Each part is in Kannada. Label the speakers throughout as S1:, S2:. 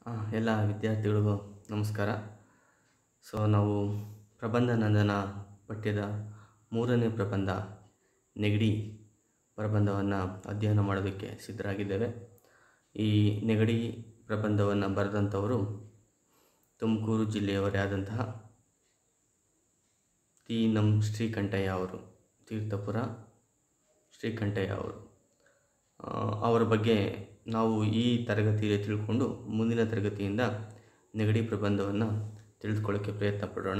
S1: ಆ, ಎಲ್ಲ ವಿದ್ಯಾರ್ಥಿಗಳಿಗೂ ನಮಸ್ಕಾರ ಸೊ ನಾವು ಪ್ರಬಂಧ ನಂದನ ಪಠ್ಯದ ಮೂರನೇ ಪ್ರಬಂಧ ನೆಗಡಿ ಪ್ರಬಂಧವನ್ನು ಅಧ್ಯಯನ ಮಾಡೋದಕ್ಕೆ ಸಿದ್ಧರಾಗಿದ್ದೇವೆ ಈ ನೆಗಡಿ ಪ್ರಬಂಧವನ್ನು ಬರೆದಂಥವರು ತುಮಕೂರು ಜಿಲ್ಲೆಯವರೇ ಆದಂತಹ ತಿ ನಂ ಶ್ರೀಕಂಠಯ್ಯ ಅವರು ತೀರ್ಥಪುರ ಶ್ರೀಕಂಠಯ್ಯ ಅವರು ಆ, ಅವರ ಬಗ್ಗೆ ನಾವು ಈ ತರಗತಿಯಲ್ಲಿ ತಿಳ್ಕೊಂಡು ಮುಂದಿನ ತರಗತಿಯಿಂದ ನೆಗಡಿ ಪ್ರಬಂಧವನ್ನು ತಿಳಿದುಕೊಳ್ಳೋಕ್ಕೆ ಪ್ರಯತ್ನ ಪಡೋಣ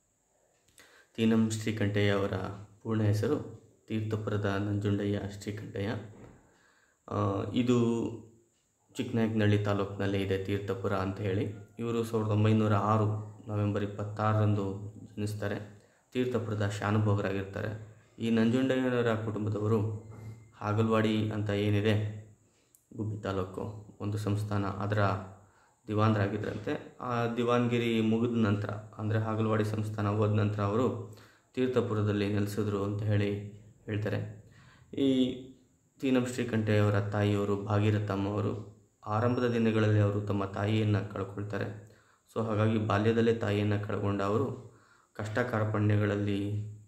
S1: ತೀನಂ ಶ್ರೀಕಂಠಯ್ಯ ಅವರ ಪೂರ್ಣ ಹೆಸರು ತೀರ್ಥಪುರದ ನಂಜುಂಡಯ್ಯ ಶ್ರೀಕಂಠಯ್ಯ ಆ, ಇದು ಚಿಕ್ಕನಾಯಕನಹಳ್ಳಿ ತಾಲೂಕಿನಲ್ಲೇ ಇದೆ ತೀರ್ಥಪುರ ಅಂತ ಹೇಳಿ ಇವರು ಸಾವಿರದ ಒಂಬೈನೂರ ಆರು ನವೆಂಬರ್ ಇಪ್ಪತ್ತಾರರಂದು ಜನಿಸ್ತಾರೆ ತೀರ್ಥಪುರದ ಶಾನುಭೋಗರಾಗಿರ್ತಾರೆ ಈ ನಂಜುಂಡಯ್ಯನವರ ಕುಟುಂಬದವರು ಹಾಗಲವಾಡಿ ಅಂತ ಏನಿದೆ ಗುಬ್ಬಿ ತಾಲೂಕು ಒಂದು ಸಂಸ್ಥಾನ ಅದರ ದಿವಾನ್ರಾಗಿದ್ದರಂತೆ ಆ ದಿವಾನ್ಗಿರಿ ಮುಗಿದ ನಂತರ ಅಂದರೆ ಹಾಗಲವಾಡಿ ಸಂಸ್ಥಾನ ಹೋದ ನಂತರ ಅವರು ತೀರ್ಥಪುರದಲ್ಲಿ ನೆಲೆಸಿದ್ರು ಅಂತ ಹೇಳಿ ಹೇಳ್ತಾರೆ ಈ ತೀನಂ ಶ್ರೀಕಂಠಯ್ಯವರ ತಾಯಿಯವರು ಭಾಗೀರಥಮ್ಮ ಅವರು ಆರಂಭದ ದಿನಗಳಲ್ಲಿ ಅವರು ತಮ್ಮ ತಾಯಿಯನ್ನು ಕಳ್ಕೊಳ್ತಾರೆ ಸೊ ಹಾಗಾಗಿ ಬಾಲ್ಯದಲ್ಲೇ ತಾಯಿಯನ್ನು ಕಳ್ಕೊಂಡ ಅವರು ಕಷ್ಟ ಕಾರ್ಪಣ್ಯಗಳಲ್ಲಿ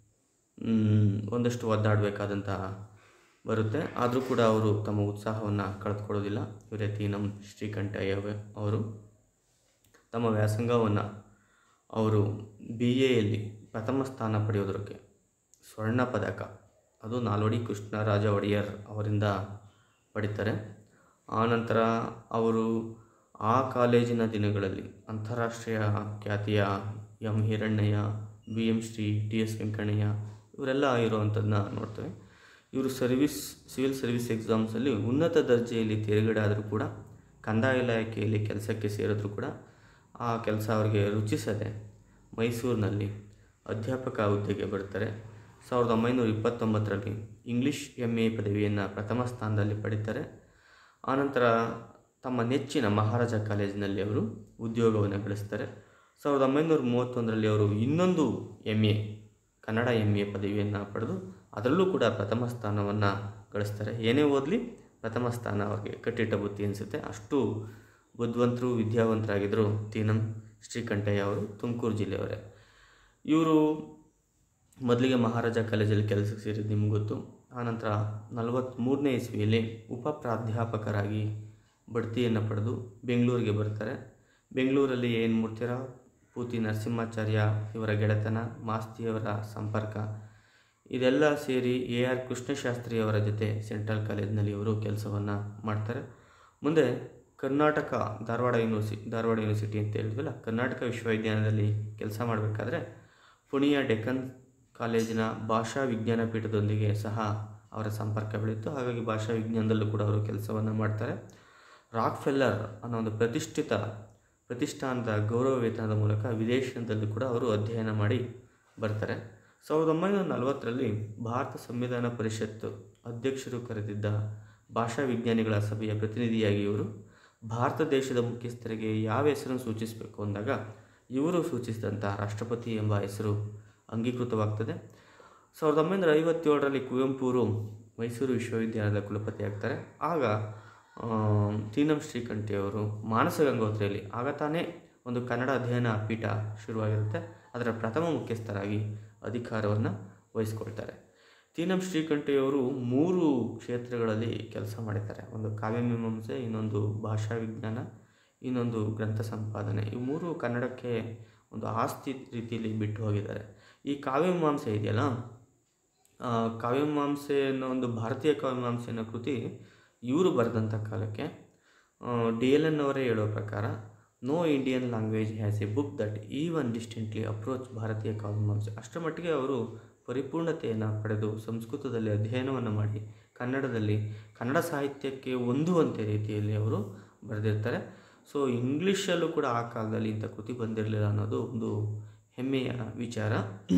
S1: ಮ್, ಒಂದಷ್ಟು ಒದ್ದಾಡಬೇಕಾದಂತಹ ಬರುತ್ತೆ ಆದರೂ ಕೂಡ ಅವರು ತಮ್ಮ ಉತ್ಸಾಹವನ್ನು ಕಳೆದುಕೊಳ್ಳೋದಿಲ್ಲ ಇವರೇ ತೀನಂ ಶ್ರೀಕಂಠಯ್ಯ ಅವರು ತಮ್ಮ ವ್ಯಾಸಂಗವನ್ನು ಅವರು ಬಿ ಎಯಲ್ಲಿ ಪ್ರಥಮ ಸ್ಥಾನ ಪಡೆಯೋದಕ್ಕೆ ಸ್ವರ್ಣ ಪದಕ ಅದು ನಾಲ್ವಡಿ ಕೃಷ್ಣರಾಜ ಒಡೆಯರ್ ಅವರಿಂದ ಪಡಿತಾರೆ ಆನಂತರ ಅವರು ಆ ಕಾಲೇಜಿನ ದಿನಗಳಲ್ಲಿ ಅಂತಾರಾಷ್ಟ್ರೀಯ ಖ್ಯಾತಿಯ M Hiriyannaiah B M Shri T S Venkannaiah ಇವರೆಲ್ಲ ಇರುವಂಥದ್ದನ್ನ ನೋಡ್ತೇವೆ ಇವರು ಸರ್ವಿಸ್ ಸಿವಿಲ್ ಸರ್ವಿಸ್ ಎಕ್ಸಾಮ್ಸಲ್ಲಿ ಉನ್ನತ ದರ್ಜೆಯಲ್ಲಿ ತೇರ್ಗಡೆ ಆದರೂ ಕೂಡ ಕಂದಾಯ ಇಲಾಖೆಯಲ್ಲಿ ಕೆಲಸಕ್ಕೆ ಸೇರಿದ್ರು ಕೂಡ ಆ ಕೆಲಸ ಅವರಿಗೆ ರುಚಿಸದೆ ಮೈಸೂರಿನಲ್ಲಿ ಅಧ್ಯಾಪಕ ಹುದ್ದೆಗೆ ಬರ್ತಾರೆ ಸಾವಿರದ ಒಂಬೈನೂರ ಇಪ್ಪತ್ತೊಂಬತ್ತರಲ್ಲಿ ಇಂಗ್ಲಿಷ್ ಎಮ್ ಎ ಪದವಿಯನ್ನು ಪ್ರಥಮ ಸ್ಥಾನದಲ್ಲಿ ಪಡಿತಾರೆ ಆನಂತರ ತಮ್ಮ ನೆಚ್ಚಿನ ಮಹಾರಾಜ ಕಾಲೇಜಿನಲ್ಲಿ ಅವರು ಉದ್ಯೋಗವನ್ನು ಗಳಿಸ್ತಾರೆ ಸಾವಿರದ ಒಂಬೈನೂರ ಮೂವತ್ತೊಂದರಲ್ಲಿ ಅವರು ಇನ್ನೊಂದು M A Kannada M A ಪದವಿಯನ್ನು ಪಡೆದು ಅದರಲ್ಲೂ ಕೂಡ ಪ್ರಥಮ ಸ್ಥಾನವನ್ನು ಗಳಿಸ್ತಾರೆ ಏನೇ ಓದಲಿ ಪ್ರಥಮ ಸ್ಥಾನ ಅವ್ರಿಗೆ ಕಟ್ಟಿಟ್ಟ ಬುತ್ತಿ ಅನಿಸುತ್ತೆ ಅಷ್ಟು ಬುದ್ಧಿವಂತರು ವಿದ್ಯಾವಂತರಾಗಿದ್ದರು ತೀನಂ ಶ್ರೀಕಂಠಯ್ಯ ಅವರು ತುಮಕೂರು ಜಿಲ್ಲೆಯವರೇ ಇವರು ಮೊದಲಿಗೆ ಮಹಾರಾಜ ಕಾಲೇಜಲ್ಲಿ ಕೆಲಸಕ್ಕೆ ಸೇರಿದ್ದು ನಿಮ್ಗೆ ಗೊತ್ತು ಆನಂತರ ನಲವತ್ತ್ಮೂರನೇ ಇಸ್ವಿಯಲ್ಲಿ ಉಪ ಪ್ರಾಧ್ಯಾಪಕರಾಗಿ ಬಡ್ತಿಯನ್ನು ಪಡೆದು ಬೆಂಗಳೂರಿಗೆ ಬರ್ತಾರೆ ಬೆಂಗಳೂರಲ್ಲಿ ಏನು ಮೂರ್ತಿರಾವ್ ಪೂತಿ ನರಸಿಂಹಾಚಾರ್ಯ ಇವರ ಗೆಳೆತನ ಮಾಸ್ತಿಯವರ ಸಂಪರ್ಕ ಇದೆಲ್ಲ ಸೇರಿ ಎ ಆರ್ ಕೃಷ್ಣಶಾಸ್ತ್ರಿಯವರ ಜೊತೆ ಸೆಂಟ್ರಲ್ ಕಾಲೇಜಿನಲ್ಲಿ ಇವರು ಕೆಲಸವನ್ನು ಮಾಡ್ತಾರೆ ಮುಂದೆ ಕರ್ನಾಟಕ ಧಾರವಾಡ ಯೂನಿವರ್ಸಿ ಧಾರವಾಡ ಯೂನಿವರ್ಸಿಟಿ ಅಂತ ಹೇಳಿದ್ವಲ್ಲ ಕರ್ನಾಟಕ ವಿಶ್ವವಿದ್ಯಾಲಯದಲ್ಲಿ ಕೆಲಸ ಮಾಡಬೇಕಾದ್ರೆ ಪುಣೆಯ ಡೆಕ್ಕನ್ ಕಾಲೇಜಿನ ಭಾಷಾ ವಿಜ್ಞಾನ ಪೀಠದೊಂದಿಗೆ ಸಹ ಅವರ ಸಂಪರ್ಕ ಬೆಳೆಯಿತು ಹಾಗಾಗಿ ಭಾಷಾ ವಿಜ್ಞಾನದಲ್ಲೂ ಕೂಡ ಅವರು ಕೆಲಸವನ್ನು ಮಾಡ್ತಾರೆ ರಾಕ್ ಫೆಲ್ಲರ್ ಅನ್ನೋ ಒಂದು ಪ್ರತಿಷ್ಠಿತ ಪ್ರತಿಷ್ಠಾನದ ಗೌರವ ವೇತನದ ಮೂಲಕ ವಿದೇಶದಲ್ಲೂ ಕೂಡ ಅವರು ಅಧ್ಯಯನ ಮಾಡಿ ಬರ್ತಾರೆ ಸಾವಿರದ ಒಂಬೈನೂರ ನಲವತ್ತರಲ್ಲಿ ಭಾರತ ಸಂವಿಧಾನ ಪರಿಷತ್ತು ಅಧ್ಯಕ್ಷರು ಕರೆದಿದ್ದ ಭಾಷಾ ವಿಜ್ಞಾನಿಗಳ ಸಭೆಯ ಪ್ರತಿನಿಧಿಯಾಗಿ ಇವರು ಭಾರತ ದೇಶದ ಮುಖ್ಯಸ್ಥರಿಗೆ ಯಾವ ಹೆಸರನ್ನು ಸೂಚಿಸಬೇಕು ಅಂದಾಗ ಇವರು ಸೂಚಿಸಿದಂಥ ರಾಷ್ಟ್ರಪತಿ ಎಂಬ ಹೆಸರು ಅಂಗೀಕೃತವಾಗ್ತದೆ ಸಾವಿರದ ಒಂಬೈನೂರ ಐವತ್ತೇಳರಲ್ಲಿ ಕುವೆಂಪುರು ಮೈಸೂರು ವಿಶ್ವವಿದ್ಯಾಲಯದ ಕುಲಪತಿ ಆಗ್ತಾರೆ ಆಗ ಆ, ತೀನಂ ಶ್ರೀಕಂಠಿಯವರು ಮಾನಸ ಗಂಗೋತ್ರಿಯಲ್ಲಿ ಆಗ ತಾನೇ ಒಂದು ಕನ್ನಡ ಅಧ್ಯಯನ ಪೀಠ ಶುರುವಾಗಿರುತ್ತೆ ಅದರ ಪ್ರಥಮ ಮುಖ್ಯಸ್ಥರಾಗಿ ಅಧಿಕಾರವನ್ನು ವಹಿಸ್ಕೊಳ್ತಾರೆ ತೀನಂ ಶ್ರೀಕಂಠಿಯವರು ಮೂರು ಕ್ಷೇತ್ರಗಳಲ್ಲಿ ಕೆಲಸ ಮಾಡಿದ್ದಾರೆ ಒಂದು ಕಾವ್ಯಮೀಮಾಂಸೆ ಇನ್ನೊಂದು ಭಾಷಾ ವಿಜ್ಞಾನ ಇನ್ನೊಂದು ಗ್ರಂಥ ಸಂಪಾದನೆ ಈ ಮೂರು ಕನ್ನಡಕ್ಕೆ ಒಂದು ಆಸ್ತಿ ರೀತಿಯಲ್ಲಿ ಬಿಟ್ಟು ಹೋಗಿದ್ದಾರೆ ಈ ಕಾವ್ಯಮೀಮಾಂಸೆ ಇದೆಯಲ್ಲ ಆ, ಕಾವ್ಯಮೀಮಾಂಸೆ ಅನ್ನೋ ಒಂದು ಭಾರತೀಯ ಕಾವ್ಯಮೀಮಾಂಸೆ ಅನ್ನೋ ಕೃತಿ ಇವರು ಬರೆದಂಥ ಕಾಲಕ್ಕೆ ಡಿ ಎಲ್ ಎನ್ ಅವರೇ ಹೇಳೋ ಪ್ರಕಾರ no Indian language has a book that even distantly approach ಭಾರತೀಯ ಕಾವ್ಯಮೀಮಾಂಸೆ ಅಷ್ಟರ ಮಟ್ಟಿಗೆ ಅವರು ಪರಿಪೂರ್ಣತೆಯನ್ನು ಪಡೆದು ಸಂಸ್ಕೃತದಲ್ಲಿ ಅಧ್ಯಯನವನ್ನು ಮಾಡಿ ಕನ್ನಡದಲ್ಲಿ ಕನ್ನಡ ಸಾಹಿತ್ಯಕ್ಕೆ ಹೊಂದುವಂತೆ ರೀತಿಯಲ್ಲಿ ಅವರು ಬರೆದಿರ್ತಾರೆ ಸೊ ಇಂಗ್ಲೀಷಲ್ಲೂ ಕೂಡ ಆ ಕಾಲದಲ್ಲಿ ಇಂಥ ಕೃತಿ ಬಂದಿರಲಿಲ್ಲ ಅನ್ನೋದು ಒಂದು ಹೆಮ್ಮೆಯ ವಿಚಾರ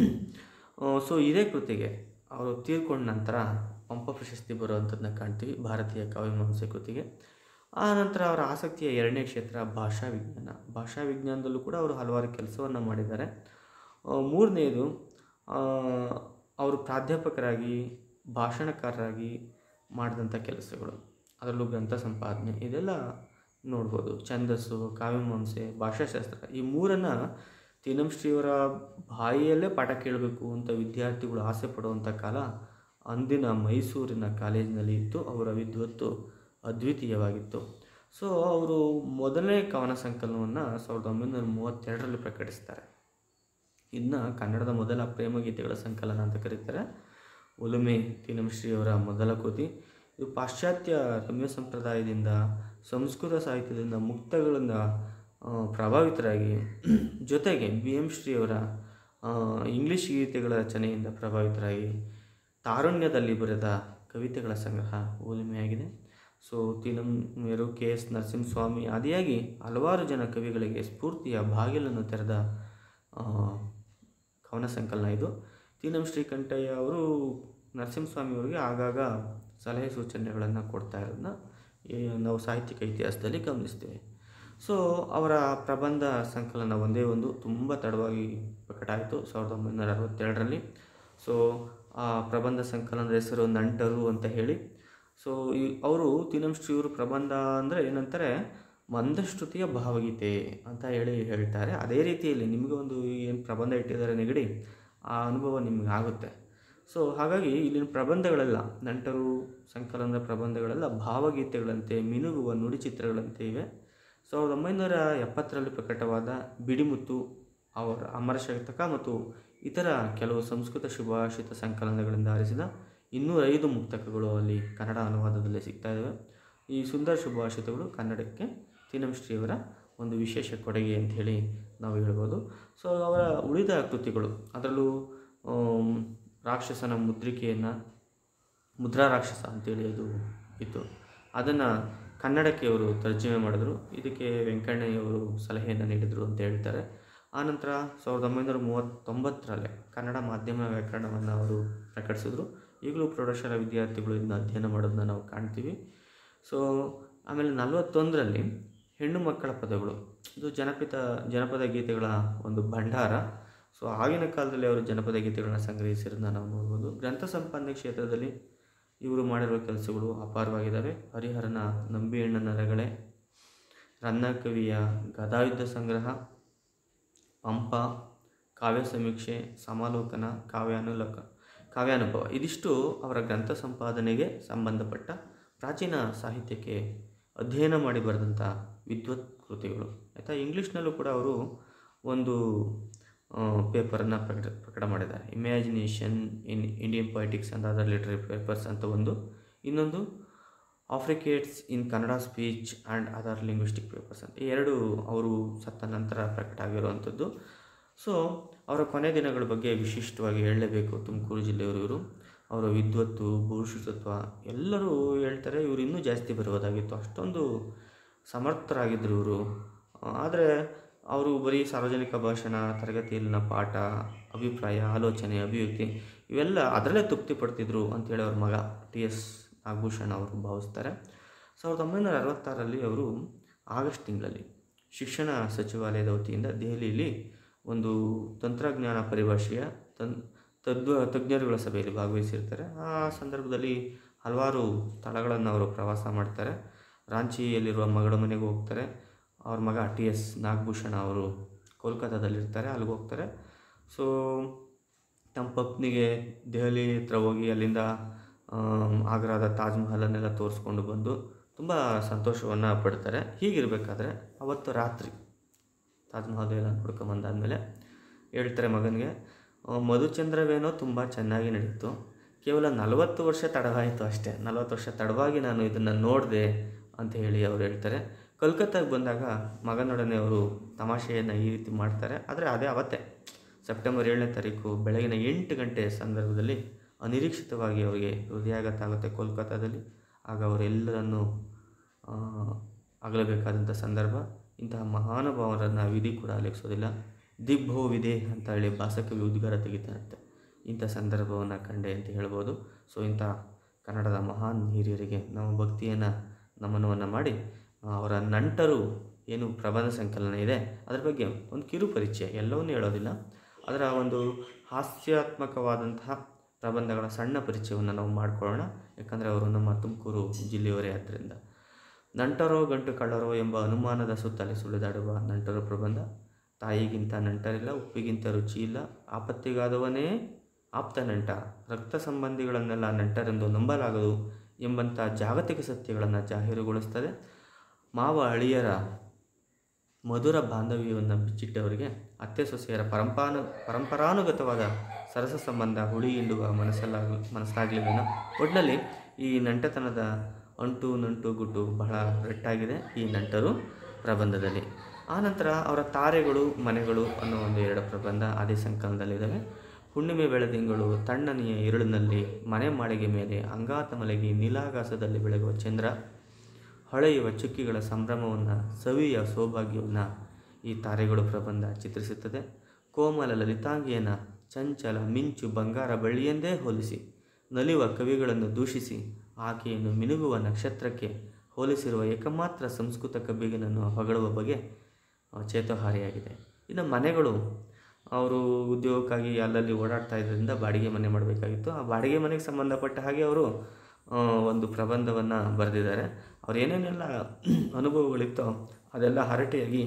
S1: ಸೊ ಇದೇ ಕೃತಿಗೆ ಅವರು ತೀರ್ಕೊಂಡ ನಂತರ ಪಂಪ ಪ್ರಶಸ್ತಿ ಬರುವಂಥದ್ದನ್ನ ಕಾಣ್ತೀವಿ ಭಾರತೀಯ ಕಾವ್ಯಮೀಮಾಂಸೆ ಕೃತಿಗೆ ಆ ನಂತರ ಅವರ ಆಸಕ್ತಿಯ ಎರಡನೇ ಕ್ಷೇತ್ರ ಭಾಷಾ ವಿಜ್ಞಾನ ಭಾಷಾ ವಿಜ್ಞಾನದಲ್ಲೂ ಕೂಡ ಅವರು ಹಲವಾರು ಕೆಲಸವನ್ನು ಮಾಡಿದ್ದಾರೆ ಆ, ಮೂರನೆಯದು ಆ, ಅವರು ಪ್ರಾಧ್ಯಾಪಕರಾಗಿ ಭಾಷಣಕಾರರಾಗಿ ಮಾಡಿದಂಥ ಕೆಲಸಗಳು ಅದರಲ್ಲೂ ಗ್ರಂಥ ಸಂಪಾದನೆ ಇದೆಲ್ಲ ನೋಡ್ಬೋದು ಛಂದಸ್ಸು ಕಾವ್ಯಮೀಮಾಂಸೆ ಭಾಷಾಶಾಸ್ತ್ರ ಈ ಮೂರನ್ನು ತೀನಂ ಶ್ರೀಯವರ ಬಾಯಿಯಲ್ಲೇ ಪಾಠ ಕೇಳಬೇಕು ಅಂತ ವಿದ್ಯಾರ್ಥಿಗಳು ಆಸೆ ಪಡುವಂಥ ಕಾಲ ಅಂದಿನ ಮೈಸೂರಿನ ಕಾಲೇಜಿನಲ್ಲಿ ಇತ್ತು ಅವರ ವಿದ್ವತ್ತು ಅದ್ವಿತೀಯವಾಗಿತ್ತು ಸೊ ಅವರು ಮೊದಲನೇ ಕವನ ಸಂಕಲನವನ್ನು ಸಾವಿರದ ಒಂಬೈನೂರ ಮೂವತ್ತೆರಡರಲ್ಲಿ ಪ್ರಕಟಿಸ್ತಾರೆ ಇದನ್ನ ಕನ್ನಡದ ಮೊದಲ ಪ್ರೇಮಗೀತೆಗಳ ಸಂಕಲನ ಅಂತ ಕರೀತಾರೆ ಒಲುಮೆ ತೀನಂಶ್ರೀಯವರ ಮೊದಲ ಕೃತಿ ಇದು ಪಾಶ್ಚಾತ್ಯ ರಮ್ಯ ಸಂಪ್ರದಾಯದಿಂದ ಸಂಸ್ಕೃತ ಸಾಹಿತ್ಯದಿಂದ ಮುಕ್ತಗಳಿಂದ ಆ, ಪ್ರಭಾವಿತರಾಗಿ ಜೊತೆಗೆ ಬಿ ಎಂ ಶ್ರೀಯವರ ಆ, ಇಂಗ್ಲಿಷ್ ಗೀತೆಗಳ ರಚನೆಯಿಂದ ಪ್ರಭಾವಿತರಾಗಿ ತಾರುಣ್ಯದಲ್ಲಿ ಬರೆದ ಕವಿತೆಗಳ ಸಂಗ್ರಹ ಒಲುಮೆಯಾಗಿದೆ ಸೊ ತೀನಂರು ಕೆ ಎಸ್ ನರಸಿಂಹಸ್ವಾಮಿ ಆದಿಯಾಗಿ ಹಲವಾರು ಜನ ಕವಿಗಳಿಗೆ ಸ್ಫೂರ್ತಿಯ ಬಾಗಿಲನ್ನು ತೆರೆದ ಆ, ಕವನ ಸಂಕಲನ ಇದು ತೀನಂ ಶ್ರೀಕಂಠಯ್ಯ ಅವರು ನರಸಿಂಹಸ್ವಾಮಿ ಅವರಿಗೆ ಆಗಾಗ ಸಲಹೆ ಸೂಚನೆಗಳನ್ನು ಕೊಡ್ತಾ ಇರೋದನ್ನ ಈ ನಾವು ಸಾಹಿತ್ಯಿಕ ಇತಿಹಾಸದಲ್ಲಿ ಗಮನಿಸ್ತೀವಿ ಸೊ ಅವರ ಪ್ರಬಂಧ ಸಂಕಲನ ಒಂದೇ ಒಂದು ತುಂಬ ತಡವಾಗಿ ಪ್ರಕಟ ಆಯಿತು ಸಾವಿರದ ಒಂಬೈನೂರ ಅರವತ್ತೆರಡರಲ್ಲಿ ಸೊ ಆ ಪ್ರಬಂಧ ಸಂಕಲನದ ಹೆಸರು ನಂಟರು ಅಂತ ಹೇಳಿ ಸೊ ಈ ಅವರು ತೀನಂ ಶ್ರೀಯವರು ಪ್ರಬಂಧ ಅಂದರೆ ಏನಂತಾರೆ ಮಂದಶ್ರುತಿಯ ಭಾವಗೀತೆ ಅಂತ ಹೇಳಿ ಹೇಳ್ತಾರೆ ಅದೇ ರೀತಿಯಲ್ಲಿ ನಿಮಗೆ ಒಂದು ಏನು ಪ್ರಬಂಧ ಇಟ್ಟಿದ್ದಾರೆ ನೆಗಡಿ ಆ ಅನುಭವ ನಿಮಗೆ ಆಗುತ್ತೆ ಸೊ ಹಾಗಾಗಿ ಇಲ್ಲಿನ ಪ್ರಬಂಧಗಳೆಲ್ಲ ನಂಟರು ಸಂಕಲನದ ಪ್ರಬಂಧಗಳೆಲ್ಲ ಭಾವಗೀತೆಗಳಂತೆ ಮಿನುಗುವ ನುಡಿಚಿತ್ರಗಳಂತೆ ಇವೆ ಸಾವಿರದ ಒಂಬೈನೂರ ಎಪ್ಪತ್ತರಲ್ಲಿ ಪ್ರಕಟವಾದ ಬಿಡಿಮುತ್ತು ಅವರ ಅಮರಶತಕ ಮತ್ತು ಇತರ ಕೆಲವು ಸಂಸ್ಕೃತ ಶುಭಾಷಿತ ಸಂಕಲನಗಳಿಂದ ಆರಿಸಿದ ಇನ್ನೂರೈದು ಮುಕ್ತಕಗಳು ಅಲ್ಲಿ ಕನ್ನಡ ಅನುವಾದದಲ್ಲಿ ಸಿಗ್ತಾ ಇದ್ದಾವೆ ಈ ಸುಂದರ ಶುಭಾಷಿತಗಳು ಕನ್ನಡಕ್ಕೆ ತೀನಂಶ್ರೀಯವರ ಒಂದು ವಿಶೇಷ ಕೊಡುಗೆ ಅಂತ ಹೇಳಿ ನಾವು ಹೇಳ್ಬೋದು ಸೊ ಅವರ ಉಳಿದ ಕೃತಿಗಳು ಅದರಲ್ಲೂ ಆಮ್, ರಾಕ್ಷಸನ ಮುದ್ರಿಕೆಯನ್ನು ಮುದ್ರಾ ರಾಕ್ಷಸ ಅಂತೇಳಿ ಅದು ಇತ್ತು ಅದನ್ನು ಕನ್ನಡಕ್ಕೆ ಅವರು ತರ್ಜಮೆ ಮಾಡಿದ್ರು ಇದಕ್ಕೆ ವೆಂಕಣ್ಣಯ್ಯವರು ಸಲಹೆಯನ್ನು ನೀಡಿದರು ಅಂತ ಹೇಳ್ತಾರೆ ಆನಂತರ ಸಾವಿರದ ಒಂಬೈನೂರ ಮೂವತ್ತೊಂಬತ್ತರಲ್ಲೇ ಕನ್ನಡ ಮಾಧ್ಯಮ ವ್ಯಾಕರಣವನ್ನು ಅವರು ಪ್ರಕಟಿಸಿದ್ರು ಈಗಲೂ ಪ್ರೌಢಶಾಲಾ ವಿದ್ಯಾರ್ಥಿಗಳು ಇದನ್ನ ಅಧ್ಯಯನ ಮಾಡೋದನ್ನ ನಾವು ಕಾಣ್ತೀವಿ ಸೊ ಆಮೇಲೆ ನಲವತ್ತೊಂದರಲ್ಲಿ ಹೆಣ್ಣು ಮಕ್ಕಳ ಪದಗಳು ಇದು ಜನಪಿತ ಜನಪದ ಗೀತೆಗಳ ಒಂದು ಭಂಡಾರ ಸೊ ಆಗಿನ ಕಾಲದಲ್ಲಿ ಅವರು ಜನಪದ ಗೀತೆಗಳನ್ನ ಸಂಗ್ರಹಿಸಿರೋದನ್ನ ನಾವು ನೋಡ್ಬೋದು ಗ್ರಂಥ ಸಂಪಾದನೆ ಕ್ಷೇತ್ರದಲ್ಲಿ ಇವರು ಮಾಡಿರುವ ಕೆಲಸಗಳು ಅಪಾರವಾಗಿದ್ದಾವೆ ಹರಿಹರನ ನಂಬಿಯಣ್ಣನ ರಗಳೆ ರನ್ನಕವಿಯ ಗದಾಯುದ್ಧ ಸಂಗ್ರಹ ಪಂಪ ಕಾವ್ಯ ಸಮೀಕ್ಷೆ ಸಮಾಲೋಕನ ಕಾವ್ಯಾನುಲಕ ಕಾವ್ಯಾನುಭವ ಇದಿಷ್ಟು ಅವರ ಗ್ರಂಥ ಸಂಪಾದನೆಗೆ ಸಂಬಂಧಪಟ್ಟ ಪ್ರಾಚೀನ ಸಾಹಿತ್ಯಕ್ಕೆ ಅಧ್ಯಯನ ಮಾಡಿ ಬರೆದಂಥ ವಿದ್ವತ್ ಕೃತಿಗಳು ಆಯಿತಾ ಇಂಗ್ಲೀಷ್ನಲ್ಲೂ ಕೂಡ ಅವರು ಒಂದು ಪೇಪರನ್ನು ಪ್ರಕಟ ಪ್ರಕಟ ಮಾಡಿದ್ದಾರೆ imagination in Indian poetics and other literary papers ಅಂತ ಒಂದು ಇನ್ನೊಂದು affricates in Kannada speech and other linguistic papers ಅಂತ ಈ ಎರಡು ಅವರು ಸತ್ತ ನಂತರ ಪ್ರಕಟ ಆಗಿರುವಂಥದ್ದು ಸೊ ಅವರ ಕೊನೆ ದಿನಗಳ ಬಗ್ಗೆ ವಿಶಿಷ್ಟವಾಗಿ ಹೇಳಲೇಬೇಕು ತುಮಕೂರು ಜಿಲ್ಲೆಯವರು ಇವರು ಅವರ ವಿದ್ವತ್ತು ಭೂಷಿತತ್ವ ಎಲ್ಲರೂ ಹೇಳ್ತಾರೆ ಇವರು ಇನ್ನೂ ಜಾಸ್ತಿ ಬರುವುದಾಗಿತ್ತು ಅಷ್ಟೊಂದು ಸಮರ್ಥರಾಗಿದ್ದರು ಇವರು ಆದರೆ ಅವರು ಬರೀ ಸಾರ್ವಜನಿಕ ಭಾಷಣ ತರಗತಿಯಲ್ಲಿನ ಪಾಠ ಅಭಿಪ್ರಾಯ ಆಲೋಚನೆ ಅಭಿವ್ಯಕ್ತಿ ಇವೆಲ್ಲ ಅದರಲ್ಲೇ ತೃಪ್ತಿ ಪಡ್ತಿದ್ರು ಅಂತೇಳಿ ಅವ್ರ ಮಗ ಟಿ ಎಸ್ ನಾಗಭೂಷಣ್ ಅವರು ಭಾವಿಸ್ತಾರೆ ಸಾವಿರದ ಒಂಬೈನೂರ ಅರವತ್ತಾರರಲ್ಲಿ ಅವರು ಆಗಸ್ಟ್ ತಿಂಗಳಲ್ಲಿ ಶಿಕ್ಷಣ ಸಚಿವಾಲಯದ ವತಿಯಿಂದ ದೆಹಲಿಯಲ್ಲಿ ಒಂದು ತಂತ್ರಜ್ಞಾನ ಪರಿಭಾಷೆಯ ತನ್ ತದ್ವ ತಜ್ಞರುಗಳ ಸಭೆಯಲ್ಲಿ ಭಾಗವಹಿಸಿರ್ತಾರೆ ಆ ಸಂದರ್ಭದಲ್ಲಿ ಹಲವಾರು ಸ್ಥಳಗಳನ್ನು ಅವರು ಪ್ರವಾಸ ಮಾಡ್ತಾರೆ ರಾಂಚಿಯಲ್ಲಿರುವ ಮಗಳ ಮನೆಗೆ ಹೋಗ್ತಾರೆ ಅವ್ರ ಮಗ ಟಿ ಎಸ್ ನಾಗಭೂಷಣ ಅವರು ಕೋಲ್ಕತ್ತಾದಲ್ಲಿರ್ತಾರೆ ಅಲ್ಲಿಗೆ ಹೋಗ್ತಾರೆ ಸೊ ತಮ್ಮ ಪತ್ನಿಗೆ ದೆಹಲಿ ಹತ್ರ ಹೋಗಿ ಅಲ್ಲಿಂದ ಆಮ್, ಆಗ್ರಾದ ತಾಜ್ ಮಹಲನ್ನೆಲ್ಲ ತೋರಿಸ್ಕೊಂಡು ಬಂದು ತುಂಬ ಸಂತೋಷವನ್ನು ಪಡ್ತಾರೆ ಹೀಗಿರಬೇಕಾದ್ರೆ ಅವತ್ತು ರಾತ್ರಿ ತಾಜ್ ಮಹಲ್ ಎಲ್ಲ ನೋಡ್ಕೊಂಬಂದಾದಮೇಲೆ ಹೇಳ್ತಾರೆ ಮಗನಿಗೆ "ಆ, ಮಧುಚಂದ್ರವೇನೋ ತುಂಬ ಚೆನ್ನಾಗಿ ನಡೀತು ಕೇವಲ ನಲವತ್ತು ವರ್ಷ ತಡವಾಯಿತು ಅಷ್ಟೇ ನಲವತ್ತು ವರ್ಷ ತಡವಾಗಿ ನಾನು ಇದನ್ನು ನೋಡಿದೆ ಅಂತ ಹೇಳಿ ಅವ್ರು ಹೇಳ್ತಾರೆ ಕಲ್ಕತ್ತಾಗೆ ಬಂದಾಗ ಮಗನೊಡನೆ ಅವರು ತಮಾಷೆಯನ್ನು ಈ ರೀತಿ ಮಾಡ್ತಾರೆ ಆದರೆ ಅದೇ ಅವತ್ತೇ ಸೆಪ್ಟೆಂಬರ್ ಏಳನೇ ತಾರೀಕು ಬೆಳಗಿನ ಎಂಟು ಗಂಟೆ ಸಂದರ್ಭದಲ್ಲಿ ಅನಿರೀಕ್ಷಿತವಾಗಿ ಅವರಿಗೆ ಹೃದಯಾಘಾತ ಆಗುತ್ತೆ ಕೋಲ್ಕತ್ತಾದಲ್ಲಿ ಆಗ ಅವರೆಲ್ಲರನ್ನು ಆ, ಆಗಲೇಬೇಕಾದಂಥ ಸಂದರ್ಭ ಇಂತಹ ಮಹಾನುಭಾವರನ್ನು ವಿಧಿ ಕೂಡ ಅಲೆಕ್ಸೋದಿಲ್ಲ ದಿಗ್ಭೋ ವಿಧೆ ಅಂತ ಹೇಳಿ ಭಾಸಕವಿ ಉದ್ಗಾರ ತೆಗಿತಾರಂತೆ ಇಂಥ ಸಂದರ್ಭವನ್ನು ಕಂಡೆ ಅಂತ ಹೇಳ್ಬೋದು ಸೊ ಇಂಥ ಕನ್ನಡದ ಮಹಾನ್ ಹಿರಿಯರಿಗೆ ನಾವು ಭಕ್ತಿಯನ್ನು ನಮನವನ್ನು ಮಾಡಿ ಆ, ಅವರ ನಂಟರು ಏನು ಪ್ರಬಂಧ ಸಂಕಲನ ಇದೆ ಅದರ ಬಗ್ಗೆ ಒಂದು ಕಿರು ಪರಿಚಯ ಎಲ್ಲವನ್ನೂ ಹೇಳೋದಿಲ್ಲ ಅದರ ಒಂದು ಹಾಸ್ಯಾತ್ಮಕವಾದಂತಹ ಪ್ರಬಂಧಗಳ ಸಣ್ಣ ಪರಿಚಯವನ್ನು ನಾವು ಮಾಡಿಕೊಳ್ಳೋಣ ಯಾಕಂದರೆ ಅವರು ನಮ್ಮ ತುಮಕೂರು ಜಿಲ್ಲೆಯವರೇ ಆದ್ದರಿಂದ ನಂಟರೋ ಗಂಟು ಕಳ್ಳರೋ ಎಂಬ ಅನುಮಾನದ ಸುತ್ತಲೇ ಸುಳಿದಾಡುವ ನಂಟರು ಪ್ರಬಂಧ ತಾಯಿಗಿಂತ ನಂಟರಿಲ್ಲ ಉಪ್ಪಿಗಿಂತ ರುಚಿ ಇಲ್ಲ ಆಪತ್ತಿಗಾದವನೇ ಆಪ್ತ ನಂಟ ರಕ್ತ ಸಂಬಂಧಿಗಳನ್ನೆಲ್ಲ ನಂಟರೆಂದು ನಂಬಲಾಗದು ಎಂಬಂಥ ಜಾಗತಿಕ ಸತ್ಯಗಳನ್ನು ಜಾಹೀರುಗೊಳಿಸ್ತದೆ ಮಾವ ಅಳಿಯರ ಮಧುರ ಬಾಂಧವ್ಯವನ್ನು ಬಿಚ್ಚಿಟ್ಟವರಿಗೆ ಅತ್ತೆ ಸೊಸೆಯರ ಪರಂಪಾನು ಪರಂಪರಾನುಗತವಾದ ಸರಸ ಸಂಬಂಧ ಹುಳಿ ಹಿಂಡುವ ಮನಸ್ಸಲ್ಲಾಗ ಮನಸ್ಸಾಗಲಿಲ್ಲ ಒಟ್ಟಿನಲ್ಲಿ ಈ ನಂಟತನದ ಅಂಟು ನಂಟು ಗುಟ್ಟು ಬಹಳ ರಟ್ಟಾಗಿದೆ ಈ ನಂಟರು ಪ್ರಬಂಧದಲ್ಲಿ ಆನಂತರ ಅವರ ತಾರೆಗಳು ಮನೆಗಳು ಅನ್ನೋ ಒಂದು ಎರಡು ಪ್ರಬಂಧ ಅದೇ ಸಂಕಲನದಲ್ಲಿದ್ದಾವೆ ಹುಣ್ಣಿಮೆ ಬೆಳದಿಂಗಳು ತಣ್ಣನೆಯ ഇരുಳಿನಲ್ಲಿ ಮನೆ ಮಾಳಿಗೆ ಮೇಲೆ ಅಂಗಾತ ಮಲಗಿ ನೀಲಾಕಾಶದಲ್ಲಿ ಬೆಳಗುವ ಚಂದ್ರ ಹೊಳೆಯುವ ಚುಕ್ಕಿಗಳ ಸಂಭ್ರಮವನ್ನು ಸವಿಯ ಸೌಭಾಗ್ಯವನ್ನು ಈ ತಾರೆಗಳು ಪ್ರಬಂಧ ಚಿತ್ರಿಸುತ್ತದೆ ಕೋಮಲ ಲಲಿತಾಂಗಿಯನ ಚಂಚಲ ಮಿಂಚು ಬಂಗಾರ ಬಳ್ಳಿಯೆಂದೇ ಹೋಲಿಸಿ ನಲಿಯುವ ಕವಿಗಳನ್ನು ದೂಷಿಸಿ ಆಕೆಯನ್ನು ಮಿನುಗುವ ನಕ್ಷತ್ರಕ್ಕೆ ಹೋಲಿಸಿರುವ ಏಕಮಾತ್ರ ಸಂಸ್ಕೃತ ಕಬ್ಬಿಗನನ್ನು ಹೊಗಳುವ ಬಗೆ ಆ, ಚೇತೋಹಾರಿಯಾಗಿದೆ ಇನ್ನು ಮನೆಗಳು ಅವರು ಉದ್ಯೋಗಕ್ಕಾಗಿ ಅಲ್ಲಲ್ಲಿ ಓಡಾಡ್ತಾ ಇದ್ದರಿಂದ ಬಾಡಿಗೆ ಮನೆ ಮಾಡಬೇಕಾಗಿತ್ತು ಆ ಬಾಡಿಗೆ ಮನೆಗೆ ಸಂಬಂಧಪಟ್ಟ ಹಾಗೆ ಅವರು ಆ, ಒಂದು ಪ್ರಬಂಧವನ್ನು ಬರೆದಿದ್ದಾರೆ ಅವ್ರು ಏನೇನೆಲ್ಲ ಅನುಭವಗಳಿತ್ತೋ ಅದೆಲ್ಲ ಹರಟೆಯಾಗಿ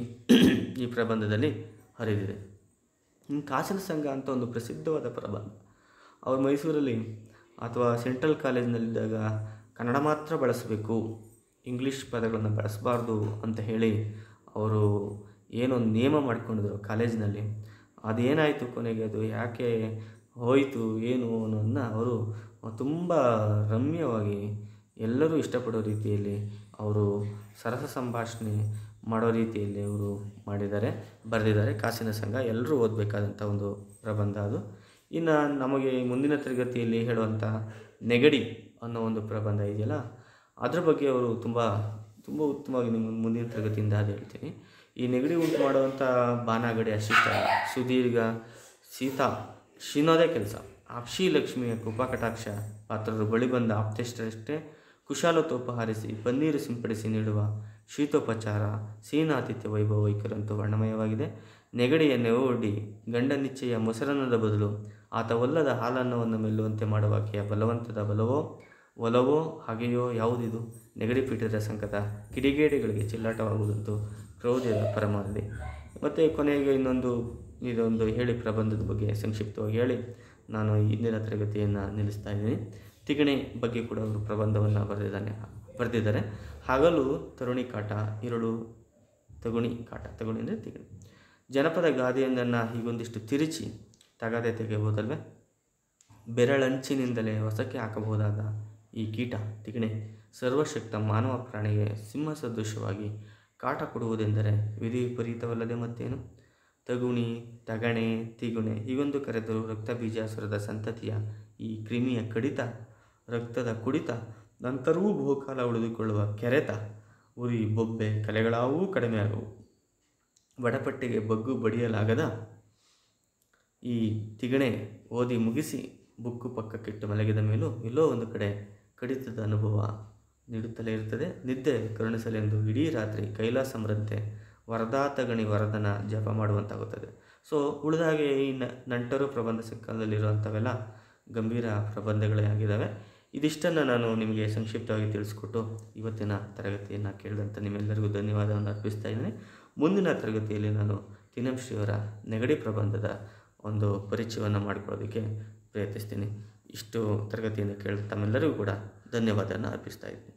S1: ಈ ಪ್ರಬಂಧದಲ್ಲಿ ಹರಿದಿದೆ ಇನ್ನು ಕಾಸನ ಸಂಘ ಅಂತ ಒಂದು ಪ್ರಸಿದ್ಧವಾದ ಪ್ರಬಂಧ ಅವ್ರು ಮೈಸೂರಲ್ಲಿ ಅಥವಾ ಸೆಂಟ್ರಲ್ ಕಾಲೇಜಿನಲ್ಲಿದ್ದಾಗ ಕನ್ನಡ ಮಾತ್ರ ಬಳಸಬೇಕು ಇಂಗ್ಲೀಷ್ ಪದಗಳನ್ನು ಬಳಸಬಾರ್ದು ಅಂತ ಹೇಳಿ ಅವರು ಏನೊಂದು ನಿಯಮ ಮಾಡ್ಕೊಂಡಿದ್ರು ಕಾಲೇಜಿನಲ್ಲಿ ಅದೇನಾಯಿತು ಕೊನೆಗೆ ಅದು ಯಾಕೆ ಹೋಯಿತು ಏನು ಅನ್ನೋದನ್ನ ಅವರು ತುಂಬ ರಮ್ಯವಾಗಿ ಎಲ್ಲರೂ ಇಷ್ಟಪಡೋ ರೀತಿಯಲ್ಲಿ ಅವರು ಸರಸ ಸಂಭಾಷಣೆ ಮಾಡೋ ರೀತಿಯಲ್ಲಿ ಅವರು ಮಾಡಿದ್ದಾರೆ ಬರೆದಿದ್ದಾರೆ ಕಾಸಿನ ಸಂಘ ಎಲ್ಲರೂ ಓದಬೇಕಾದಂಥ ಒಂದು ಪ್ರಬಂಧ ಅದು ಇನ್ನು ನಮಗೆ ಮುಂದಿನ ತರಗತಿಯಲ್ಲಿ ಹೇಳುವಂಥ ನೆಗಡಿ ಅನ್ನೋ ಒಂದು ಪ್ರಬಂಧ ಇದೆಯಲ್ಲ ಅದ್ರ ಬಗ್ಗೆ ಅವರು ತುಂಬ ತುಂಬ ಉತ್ತಮವಾಗಿ ನಿಮ್ಮ ಮುಂದಿನ ತರಗತಿಯಿಂದ ಅದು ಹೇಳ್ತೀನಿ ಈ ನೆಗಡಿ ಉಂಟು ಮಾಡುವಂಥ ಬಾನಗಡಿ ಅಶಿಷ್ಟ ಸುದೀರ್ಘ ಸೀತಾ ಶಿನೋದೇ ಕೆಲಸ ಅಕ್ಷಿ ಲಕ್ಷ್ಮಿಯ ಕೃಪಾಕಟಾಕ್ಷ ಪಾತ್ರರು ಬಳಿ ಬಂದ ಆಪ್ತೇಷ್ಟರಷ್ಟೇ ಕುಶಾಲತೋಪ ಹಾರಿಸಿ ಪನ್ನೀರು ಸಿಂಪಡಿಸಿ ನೀಡುವ ಶೀತೋಪಚಾರ ಸೀನಾತಿಥ್ಯ ವೈಭವ ವೈಖರಂತೂ ವರ್ಣಮಯವಾಗಿದೆ ನೆಗಡಿಯನ್ನೇ ಒಡ್ಡಿ ಗಂಡನಿಚ್ಛೆಯ ಮೊಸರನ್ನದ ಬದಲು ಆತ ಒಲ್ಲದ ಹಾಲನ್ನವನ್ನು ಮೆಲ್ಲುವಂತೆ ಮಾಡುವ ಆಕೆಯ ಬಲವಂತದ ಬಲವೋ ಒಲವೋ ಹಾಗೆಯೋ ಯಾವುದಿದು ನೆಗಡಿ ಪೀಠದ ಸಂಕಟ ಕಿಡಿಗೇಡಿಗಳಿಗೆ ಚಿಲ್ಲಾಟವಾಗುವುದಂತೂ ಕ್ರೋಧದ ಪರಮಾವಧಿ ಮತ್ತು ಕೊನೆಗೆ ಇನ್ನೊಂದು ಇದೊಂದು ಹೇಳಿ ಪ್ರಬಂಧದ ಬಗ್ಗೆ ಸಂಕ್ಷಿಪ್ತವಾಗಿ ಹೇಳಿ ನಾನು ಇಂದಿನ ತರಗತಿಯನ್ನು ನಿಲ್ಲಿಸ್ತಾ ಇದ್ದೀನಿ ತಿಗಣೆ ಬಗ್ಗೆ ಕೂಡ ಅವರು ಪ್ರಬಂಧವನ್ನು ಬರೆದಿದ್ದಾನೆ ಬರೆದಿದ್ದಾರೆ ಹಗಲು ತರುಣಿ ಕಾಟ ಇರುಳು ತಗುಣಿ ಕಾಟ ತಗುಣಿ ಅಂದರೆ ತಿಗಣೆ ಜನಪದ ಗಾದೆಯೊಂದನ್ನು ಹೀಗೊಂದಿಷ್ಟು ತಿರುಚಿ ತಗದೆ ತೆಗೆಯಬಹುದಲ್ವೇ ಬೆರಳಂಚಿನಿಂದಲೇ ಹೊಸಕ್ಕೆ ಹಾಕಬಹುದಾದ ಈ ಕೀಟ ತಿಗಣೆ ಸರ್ವಶಕ್ತ ಮಾನವ ಪ್ರಾಣಿಗೆ ಸಿಂಹ ಸದೃಶವಾಗಿ ಕಾಟ ಕೊಡುವುದೆಂದರೆ ವಿಧಿ ವಿಪರೀತವಲ್ಲದೆ ಮತ್ತೇನು ತಗುಣಿ ತಗಣೆ ತಿಗುಣೆ ಹೀಗೊಂದು ಕರೆದರೂ ರಕ್ತ ಬೀಜಾಸುರದ ಸಂತತಿಯ ಈ ಕ್ರಿಮಿಯ ಕಡಿತ ರಕ್ತದ ಕುಡಿತ ನಂತರವೂ ಬಹುಕಾಲ ಉಳಿದುಕೊಳ್ಳುವ ಕೆರೆತ ಉರಿ ಬೊಬ್ಬೆ ಕಲೆಗಳಾವೂ ಕಡಿಮೆಯಾಗವು ಬಡಪಟ್ಟಿಗೆ ಬಗ್ಗು ಬಡಿಯಲಾಗದ ಈ ತಿಗಣೆ ಓದಿ ಮುಗಿಸಿ ಬುಕ್ಕು ಪಕ್ಕಕ್ಕಿಟ್ಟು ಮಲಗಿದ ಮೇಲೂ ಎಲ್ಲೋ ಒಂದು ಕಡೆ ಕಡಿತದ ಅನುಭವ ನೀಡುತ್ತಲೇ ಇರುತ್ತದೆ ನಿದ್ದೆ ಕರುಣಿಸಲೆಂದು ಇಡೀ ರಾತ್ರಿ ಕೈಲಾಸಮರಂತೆ ವರದಾತಗಣಿ ವರದನ ಜಪ ಮಾಡುವಂತಾಗುತ್ತದೆ ಸೊ ಉಳಿದಾಗೆ ಈ ನ ನಂಟರು ಪ್ರಬಂಧ ಸಂಕಲನದಲ್ಲಿರುವಂಥವೆಲ್ಲ ಗಂಭೀರ ಪ್ರಬಂಧಗಳೇ ಆಗಿದ್ದಾವೆ ಇದಿಷ್ಟನ್ನು ನಾನು ನಿಮಗೆ ಸಂಕ್ಷಿಪ್ತವಾಗಿ ತಿಳಿಸ್ಕೊಟ್ಟು ಇವತ್ತಿನ ತರಗತಿಯನ್ನು ಕೇಳಿದಂಥ ನಿಮ್ಮೆಲ್ಲರಿಗೂ ಧನ್ಯವಾದವನ್ನು ಅರ್ಪಿಸ್ತಾ ಇದ್ದೀನಿ ಮುಂದಿನ ತರಗತಿಯಲ್ಲಿ ನಾನು ತಿನಂಶ್ರೀಯವರ ನೆಗಡಿ ಪ್ರಬಂಧದ ಒಂದು ಪರಿಚಯವನ್ನು ಮಾಡಿಕೊಳ್ಳೋದಕ್ಕೆ ಪ್ರಯತ್ನಿಸ್ತೀನಿ ಇಷ್ಟು ತರಗತಿಯನ್ನು ಕೇಳಿದ ತಮ್ಮೆಲ್ಲರಿಗೂ ಕೂಡ ಧನ್ಯವಾದವನ್ನು ಅರ್ಪಿಸ್ತಾ ಇದ್ದೀನಿ